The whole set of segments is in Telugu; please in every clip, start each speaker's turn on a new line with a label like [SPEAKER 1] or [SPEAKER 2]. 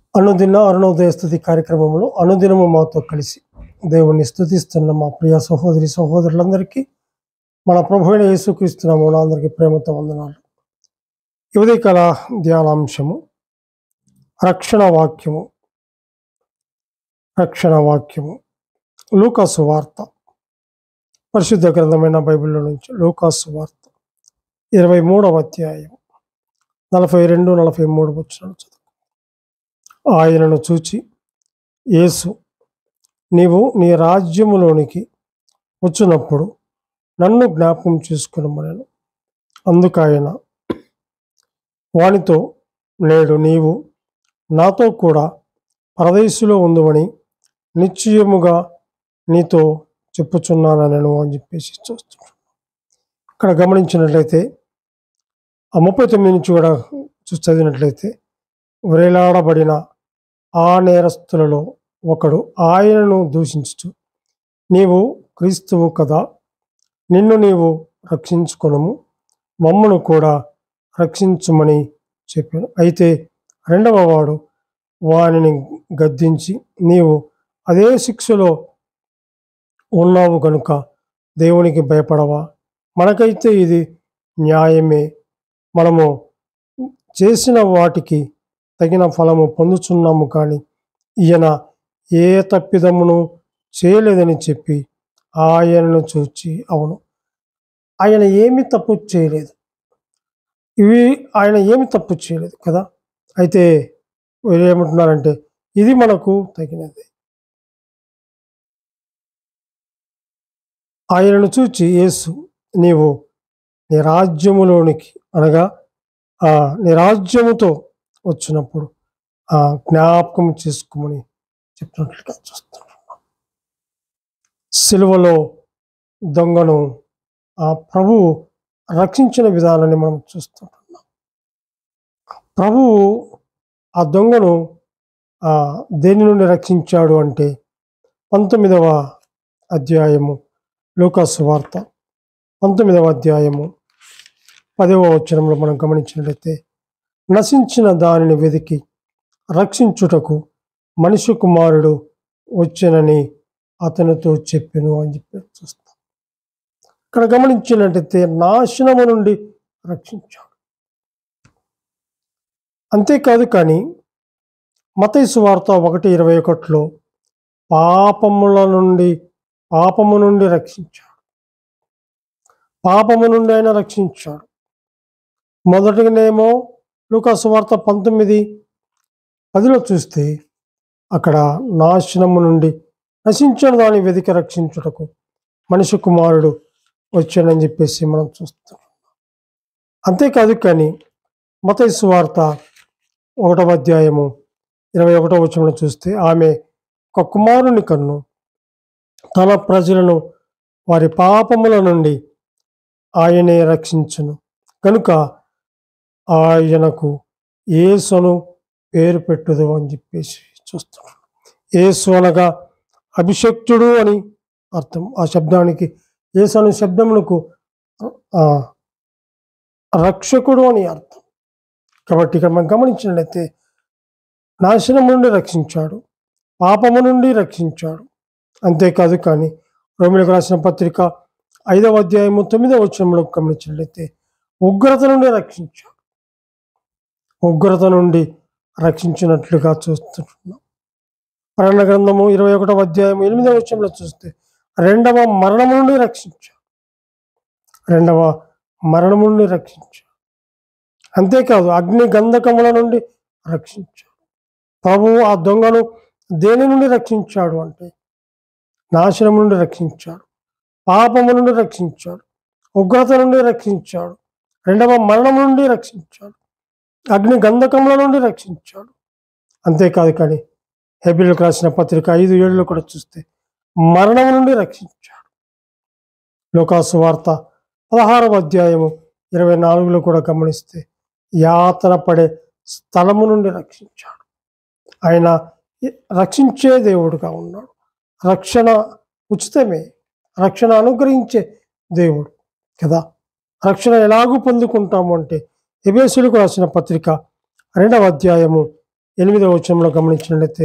[SPEAKER 1] అనుదిన అరుణోదయ స్థుతి కార్యక్రమంలో అనుదినము మాతో కలిసి దేవుణ్ణి స్థుతిస్తున్న మా ప్రియ సహోదరి సహోదరులందరికీ మన ప్రభు అయిన యేసుక్రీస్తున్నాము అందరికీ ప్రేమతో వందనాలు ఈ ఉదయకాల ధ్యానాంశము రక్షణ వాక్యము రక్షణ వాక్యము లూకాసు వార్త పరిశుద్ధ గ్రంథమైన బైబిల్లో నుంచి లూకాసు వార్త ఇరవై మూడవ అధ్యాయం నలభై రెండు నలభై మూడు వచ్చిన చదువు ఆయనను చూచి యేసు నీవు నీ రాజ్యములోనికి వచ్చినప్పుడు నన్ను జ్ఞాపకం చేసుకునమనను అందుకాయన వానితో నేడు నీవు నాతో కూడా పరదేశులో ఉందని నిశ్చయముగా నీతో చెప్పుచున్నానను అని చెప్పేసి చూస్తున్నాను ఇక్కడ గమనించినట్లయితే ఆ ముప్పై తొమ్మిది నుంచి కూడా చూసి చదివినట్లయితే వ్రేలాడబడిన ఆ నేరస్తులలో ఒకడు ఆయనను దూషించుచు నీవు క్రీస్తువు కదా నిన్ను నీవు రక్షించుకొనము మమ్మను కూడా రక్షించుమని చెప్పాను అయితే రెండవ వాడు వానిని గద్దించి నీవు అదే శిక్షలో ఉన్నావు కనుక దేవునికి భయపడవా మనకైతే ఇది న్యాయమే మనము చేసిన వాటికి తగిన ఫలము పొందుచున్నాము కానీ ఈయన ఏ తప్పిదమును చేయలేదని చెప్పి ఆయనను చూచి అవును ఆయన ఏమి తప్పు చేయలేదు ఇవి ఆయన ఏమి తప్పు చేయలేదు కదా అయితే వీరు ఏమంటున్నారంటే ఇది మనకు తగినది ఆయనను చూచి యేసు నీవు నీ రాజ్యములోనికి అనగా ఆ నీ రాజ్యముతో వచ్చినప్పుడు ఆ జ్ఞాపకం చేసుకోమని చెప్పినట్లుగా చూస్తున్నాం సిలువలో దొంగను ఆ ప్రభువు రక్షించిన విధానాన్ని మనం చూస్తుంటున్నాం ప్రభువు ఆ దొంగను ఆ దేని నుండి రక్షించాడు అంటే పంతొమ్మిదవ అధ్యాయము లూకాసు వార్త పంతొమ్మిదవ అధ్యాయము పదవ వచనంలో మనం గమనించినట్లయితే నశించిన దానిని వెతికి రక్షించుటకు మనిషి కుమారుడు వచ్చనని అతనితో చెప్పెను అని చెప్పి చూస్తాం ఇక్కడ గమనించినట్లయితే నాశనము నుండి రక్షించాడు అంతేకాదు కానీ మతైసు వార్త ఒకటి ఇరవై ఒకటిలో పాపముల నుండి పాపము నుండి రక్షించాడు పాపము నుండి ఆయన రక్షించాడు మొదటిగానేమో లూకాసు వార్త పంతొమ్మిది పదిలో చూస్తే అక్కడ నాశనము నుండి నశించిన దాన్ని వెతికి రక్షించుటకు మనిషి కుమారుడు వచ్చానని చెప్పేసి మనం చూస్తున్నాం అంతేకాదు కానీ మతైసు వార్త ఒకటవ అధ్యాయము ఇరవై ఒకటో వచనంలో చూస్తే ఆమె ఒక కుమారుని కన్ను తన ప్రజలను వారి పాపముల నుండి ఆయనే రక్షించును కనుక ఆయనకు యేసును పేరు పెట్టుదు అని చెప్పేసి చూస్తున్నాం యేసు అనగా అభిషక్తుడు అని అర్థం ఆ శబ్దానికి యేసు అనే శబ్దమునకు ఆ, రక్షకుడు అని అర్థం కాబట్టి ఇక్కడ మనం గమనించినట్లయితే నాశనం నుండి రక్షించాడు పాపము నుండి రక్షించాడు అంతేకాదు కానీ రోమిలకు రాసిన పత్రిక ఐదవ అధ్యాయము తొమ్మిదవ వచనంలో గమనించినట్లయితే ఉగ్రత నుండి రక్షించాడు ఉగ్రత నుండి రక్షించినట్లుగా చూస్తున్నాం ప్రకటన గ్రంథము ఇరవై ఒకటవ అధ్యాయం ఎనిమిదవ వచనంలో చూస్తే రెండవ మరణం నుండి రక్షించాడు రెండవ మరణం నుండి రక్షించాడు అంతేకాదు అగ్ని గంధకముల నుండి రక్షించాడు ప్రభువు ఆ దొంగను దేని నుండి రక్షించాడు అంటే నాశనం నుండి రక్షించాడు పాపము నుండి రక్షించాడు ఉగ్రత నుండి రక్షించాడు రెండవ మరణం నుండి రక్షించాడు అగ్ని గంధకముల నుండి రక్షించాడు అంతేకాదు కానీ హెబిల్కి రాసిన పత్రిక ఐదు ఏడులో కూడా చూస్తే మరణం నుండి రక్షించాడు లోకాసు వార్త పదహారవ అధ్యాయము ఇరవై నాలుగులో కూడా గమనిస్తే యాతన పడే స్థలము నుండి రక్షించాడు ఆయన రక్షించే దేవుడుగా ఉన్నాడు రక్షణ ఉచితమే రక్షణ అనుగ్రహించే దేవుడు కదా రక్షణ ఎలాగూ పొందుకుంటాము అంటే ఎబేసులకు రాసిన పత్రిక రెండవ అధ్యాయము ఎనిమిదవ వచనంలో గమనించినట్లయితే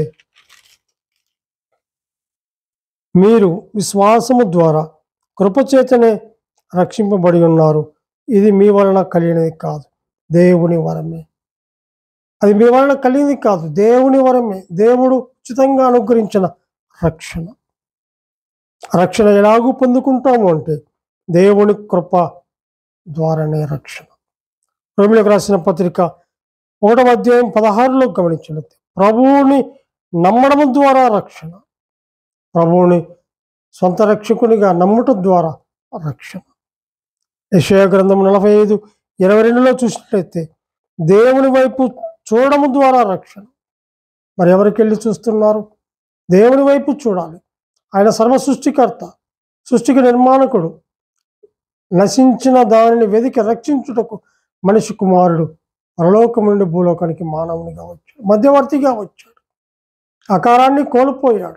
[SPEAKER 1] మీరు విశ్వాసము ద్వారా కృపచేతనే రక్షింపబడి ఉన్నారు ఇది మీ వలన కలిగినది కాదు దేవుని వరమే అది మీ వలన కలిగింది కాదు దేవుని వరమే దేవుడు ఉచితంగా అనుగ్రహించిన రక్షణ రక్షణ ఎలాగూ పొందుకుంటాము అంటే దేవుని కృప ద్వారానే రక్షణ రోమిలకు రాసిన పత్రిక ఒకటవ అధ్యాయం పదహారులో గమనించినట్టు ప్రభువుని నమ్మడం ద్వారా రక్షణ ప్రభువుని సొంత రక్షకునిగా నమ్మటం ద్వారా రక్షణ యశయ గ్రంథం నలభై ఐదు ఇరవై రెండులో చూసినట్లయితే దేవుని వైపు చూడడం ద్వారా రక్షణ మరి ఎవరికి వెళ్ళి చూస్తున్నారు దేవుని వైపు చూడాలి ఆయన సర్వ సృష్టికర్త సృష్టికి నిర్మాణకుడు నశించిన దానిని వెదికి రక్షించుటకు మనిషి కుమారుడు పరలోకం నుండి భూలోకానికి మానవునిగా వచ్చాడు మధ్యవర్తిగా వచ్చాడు ఆకారాన్ని కోల్పోయాడు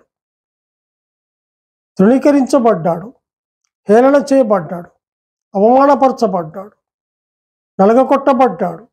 [SPEAKER 1] తృణీకరించబడ్డాడు హేళన చేయబడ్డాడు అవమానపరచబడ్డాడు నలగకొట్టబడ్డాడు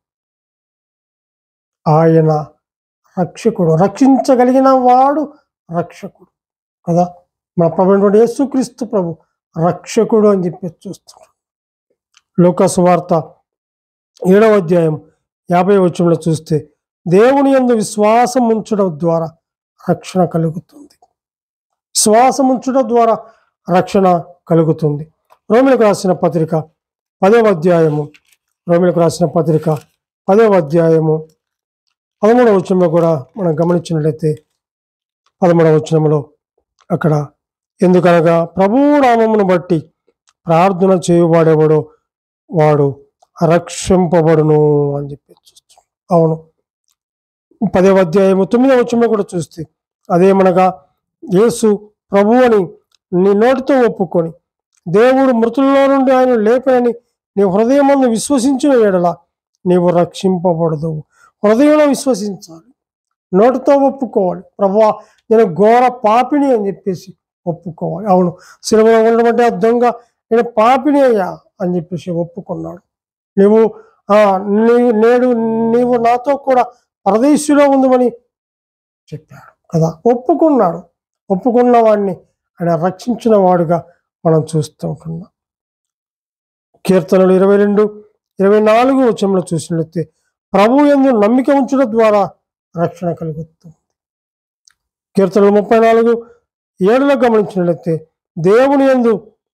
[SPEAKER 1] ఆయన రక్షకుడు రక్షించగలిగిన వాడు రక్షకుడు కదా మన ప్రభు యేసుక్రీస్తు ప్రభు రక్షకుడు అని చెప్పి చూస్తున్నాడు లోకసు వార్త ఏడవ అధ్యాయం యాభై వచ్చంలో చూస్తే దేవుని యందు విశ్వాసం ఉంచడం ద్వారా రక్షణ కలుగుతుంది విశ్వాసం ఉంచడం ద్వారా రక్షణ కలుగుతుంది రోమిలకు రాసిన పత్రిక పదవ అధ్యాయము రోమిలకు రాసిన పత్రిక పదవ అధ్యాయము పదమూడవ వచనంలో కూడా మనం గమనించినట్లయితే పదమూడవ వచనంలో అక్కడ ఎందుకనగా ప్రభువు నామమును బట్టి ప్రార్థన చేయువాడెవడో వాడు రక్షింపబడును అని చెప్పి చూస్తాం అవును పదవ అధ్యాయము తొమ్మిదవ వచనంలో కూడా చూస్తే అదేమనగా యేసు ప్రభు అని నీ నోటితో ఒప్పుకొని దేవుడు మృతుల్లో నుండి ఆయన లేపనని నీ హృదయమందు విశ్వసించిన ఎడల నీవు రక్షింపబడదు హృదయంలో విశ్వసించాలి నోటితో ఒప్పుకోవాలి ప్రభువా నేను ఘోర పాపిని అని చెప్పేసి ఒప్పుకోవాలి అవును సినిమాలో ఉండడం అంటే ఆ దొంగ నేను పాపిని అయ్యా అని చెప్పేసి ఒప్పుకున్నాడు నీవు ఆ, నీవు నేడు నీవు నాతో కూడా పరదేశులో ఉందమని చెప్పాడు కదా ఒప్పుకున్నాడు ఒప్పుకున్న వాడిని ఆయన రక్షించిన వాడుగా మనం చూస్తూ ఉంటున్నాం కీర్తనలు ఇరవై రెండు ఇరవై నాలుగు వచనంలో చూసినట్లయితే ప్రభు ఎందు నమ్మిక ఉంచడం ద్వారా రక్షణ కలుగుతుంది కీర్తనలు ముప్పై నాలుగు ఏడులో గమనించినట్లయితే దేవుని ఎందు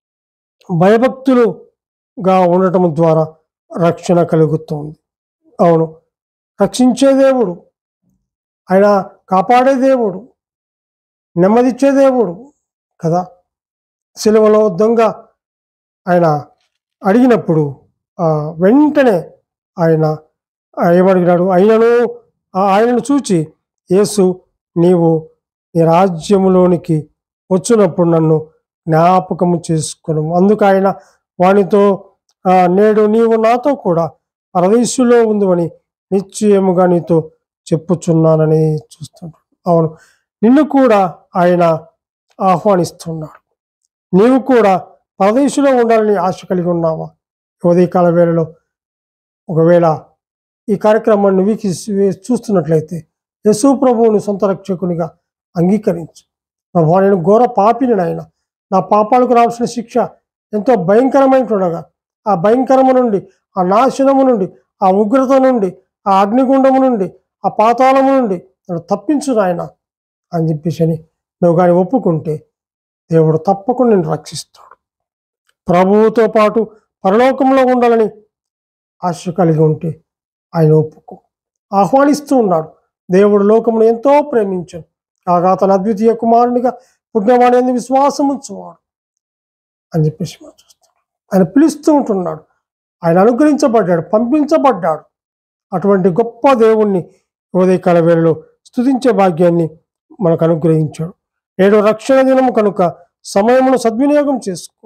[SPEAKER 1] భయభక్తులుగా ఉండటం ద్వారా రక్షణ కలుగుతుంది అవును రక్షించే దేవుడు ఆయన కాపాడే దేవుడు నెమ్మదిచ్చే దేవుడు కదా సిలువలో దొంగ ఆయన అడిగినప్పుడు ఆ, వెంటనే ఆయన ఆ, ఏమడిగినాడు ఆయనను ఆ ఆయనను చూచి యేసు నీవు నీ రాజ్యములోనికి వచ్చినప్పుడు నన్ను జ్ఞాపకము చేసుకును అందుకు ఆయన వానితో ఆ, నేడు నీవు నాతో కూడా పరదేశులో ఉందని నిశ్చయముగా నీతో చెప్పుచున్నానని చూస్తున్నాడు అవును నిన్ను కూడా ఆయన ఆహ్వానిస్తున్నాడు నీవు కూడా పరదేశంలో ఉండాలని ఆశ కలిగి ఉన్నావా ఉదయకాల వేళలో ఒకవేళ ఈ కార్యక్రమాన్ని వీక్షి చూస్తున్నట్లయితే యశు ప్రభువుని సొంత రక్షకునిగా అంగీకరించు ప్రభు నేను ఘోర పాపిని నాయన నా పాపాలకు రావాల్సిన శిక్ష ఎంతో భయంకరమైనటుండగా ఆ భయంకరము నుండి ఆ నాశనము నుండి ఆ ఉగ్రత నుండి ఆ అగ్నిగుండము నుండి ఆ పాతాళము నుండి నన్ను తప్పించు నాయన అని చెప్పేసి అని నువ్వు కానీ ఒప్పుకుంటే దేవుడు తప్పకుండా నేను రక్షిస్తాడు ప్రభువుతో పాటు పరలోకంలో ఉండాలని ఆశ కలిగి ఉంటే ఆయన ఒప్పుకో ఆహ్వానిస్తూ ఉన్నాడు దేవుడు లోకమును ఎంతో ప్రేమించాడు కాగా తన అద్వితీయ కుమారునిగా పుట్టినవాడు ఎందు విశ్వాసం ఉంచువాడు అని చెప్పేసి మనం చూస్తాం ఆయన పిలుస్తూ ఉంటున్నాడు ఆయన అనుగ్రహించబడ్డాడు పంపించబడ్డాడు అటువంటి గొప్ప దేవుణ్ణి ఉదయకాల వేళలో స్తుతించే భాగ్యాన్ని మనకు అనుగ్రహించాడు నేడు రక్షణ దినము కనుక సమయమును సద్వినియోగం చేసుకో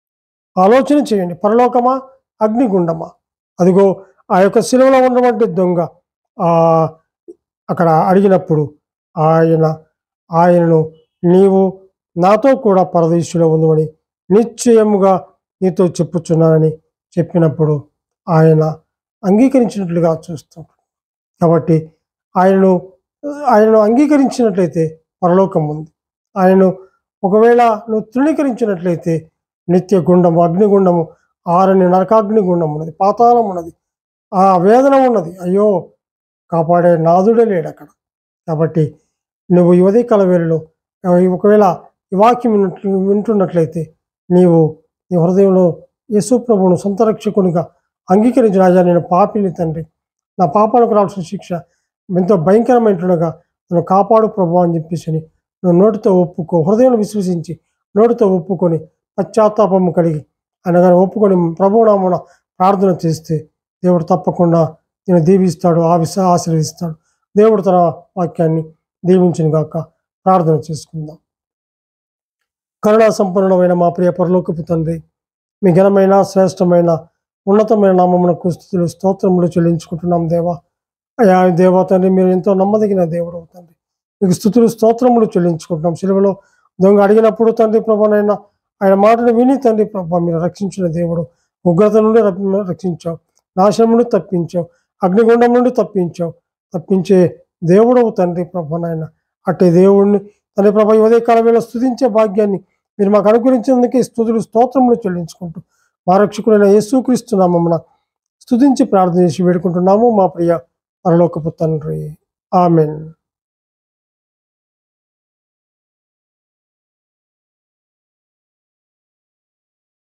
[SPEAKER 1] ఆలోచన చేయండి పరలోకమా అగ్నిగుండమా అదిగో ఆ యొక్క శిలువలో ఉన్నటువంటి దొంగ ఆ అక్కడ అడిగినప్పుడు ఆయన ఆయనను నీవు నాతో కూడా పరదేశంలో ఉందని నిశ్చయముగా నీతో చెప్పుచున్నానని చెప్పినప్పుడు ఆయన అంగీకరించినట్లుగా చూస్తాం కాబట్టి ఆయనను ఆయనను అంగీకరించినట్లయితే పరలోకం ఉంది ఆయనను ఒకవేళ నువ్వు తృణీకరించినట్లయితే నిత్య గుండము అగ్నిగుండము ఆరని నరకాగ్ని గుండం ఉన్నది పాతాళం ఉన్నది ఆ వేదన ఉన్నది అయ్యో కాపాడే నాదుడే లేడు అక్కడ కాబట్టి నువ్వు ఈ ఉదయకాల వేళలో ఆ, ఒకవేళ ఈ వాక్యం విన్నట్లు వింటున్నట్లయితే నీవు నీ హృదయంలో యేసు ప్రభువును సొంత రక్షకునిగా అంగీకరించిన రాజా నేను పాపిని తండ్రి నా పాపాలకు రావాల్సిన శిక్ష ఎంతో భయంకరమైనట్టుగా నన్ను కాపాడు ప్రభు అని చెప్పేసి నువ్వు నోటితో ఒప్పుకో హృదయంలో విశ్వసించి నోటితో ఒప్పుకొని పశ్చాత్తాపము కలిగి అనగా ఒప్పుకొని ప్రభునామన ప్రార్థన చేస్తే దేవుడు తప్పకుండా నేను దీవిస్తాడు ఆవిస ఆశీర్వదిస్తాడు దేవుడు తన వాక్యాన్ని దీవించిన గాక ప్రార్థన చేసుకుందాం కరుణా సంపన్నుడమైన మా ప్రియ పరలోకపు తండ్రి మీ ఘనమైన శ్రేష్టమైన ఉన్నతమైన నామమునకు స్థుతులు స్తోత్రములు చెల్లించుకుంటున్నాం దేవా అయా దేవా తండ్రి మీరు ఎంతో నమ్మదగిన దేవుడు తండ్రి మీకు స్థుతులు స్తోత్రములు చెల్లించుకుంటున్నాం సిలువలో దొంగ అడిగినప్పుడు తండ్రి ప్రభానైనా ఆయన మాటను విని తండ్రి ప్రభా మీరు రక్షించిన దేవుడు ఉగ్రత నుండి రక్ష- రక్షించావు నాశనం నుండి తప్పించావు అగ్నిగుండం నుండి తప్పించావు తప్పించే దేవుడవు తండ్రి ప్రభానైనా అట్టే దేవుడిని తండ్రి ప్రభా ఈ ఉదయకాల వేళ స్తుతించే భాగ్యాన్ని మీరు మాకు అనుగ్రహించినందుకే స్తుతులు స్తోత్రములు చెల్లించుకుంటూ మా రక్షకుడైన యేసుక్రీస్తు నామమున స్తుతించి ప్రార్థన చేసి వేడుకుంటున్నాము మా ప్రియ పరలోకపు తండ్రి ఆమెన్